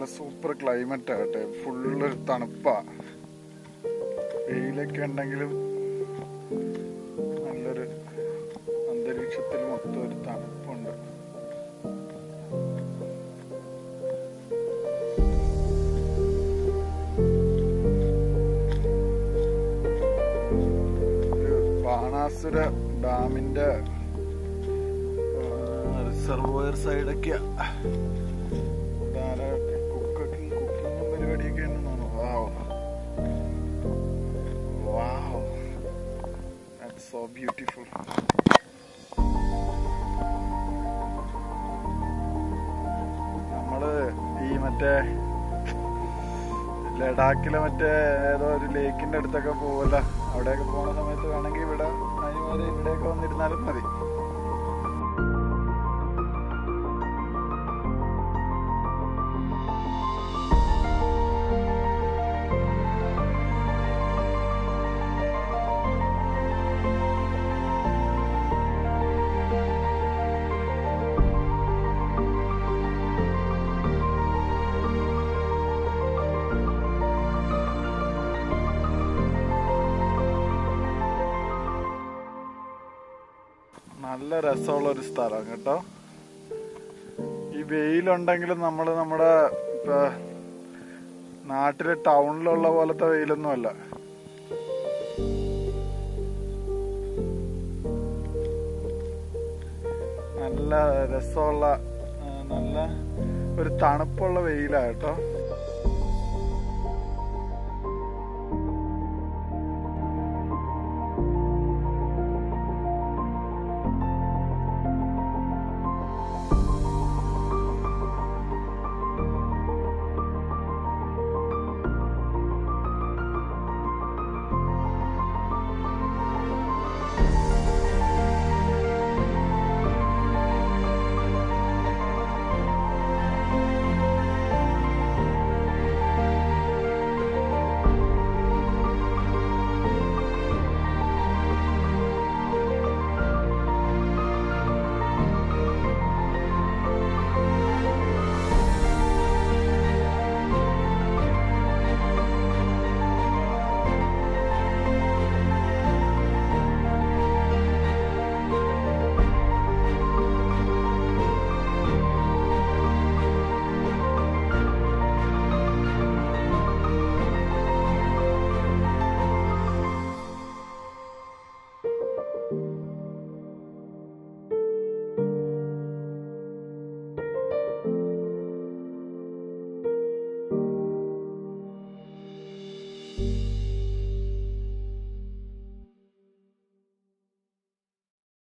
നല്ല super climate ആകട്ടെ full തണുപ്പാ വെയിലൊക്കെ ഉണ്ടെങ്കിലും നല്ലൊരു അന്തരീക്ഷത്തിൽ മൊത്തം ഒരു തണുപ്പുണ്ട് ഒരു ബാണാസുര ഡാമിന്റെ റിസർവോയർ സൈഡൊക്കെയാ ധാരാളമൊക്കെ കുക്കിംഗ് കുക്കിംഗ് പരിപാടിയൊക്കെ ഉണ്ടെന്നാണ് wow wow that's so beautiful നമ്മള് ഈ മറ്റേ ലഡാക്കിലെ മറ്റേ ഏതോ ഒരു ലേക്കിന്റെ അടുത്തൊക്കെ പോവല്ല അവിടെയൊക്കെ പോണ സമയത്ത് വേണമെങ്കിൽ ഇവിടെ അതിന് ഇവിടെയൊക്കെ വന്നിരുന്നാലും മതി നല്ല രസമുള്ള ഒരു സ്ഥലം കേട്ടോ ഈ വെയിലുണ്ടെങ്കിലും നമ്മൾ നമ്മുടെ ഇപ്പൊ നാട്ടിലെ ടൗണിലുള്ള പോലത്തെ വെയിലൊന്നും അല്ല നല്ല രസമുള്ള ആ, നല്ല ഒരു തണുപ്പുള്ള വെയിലാ കേട്ടോ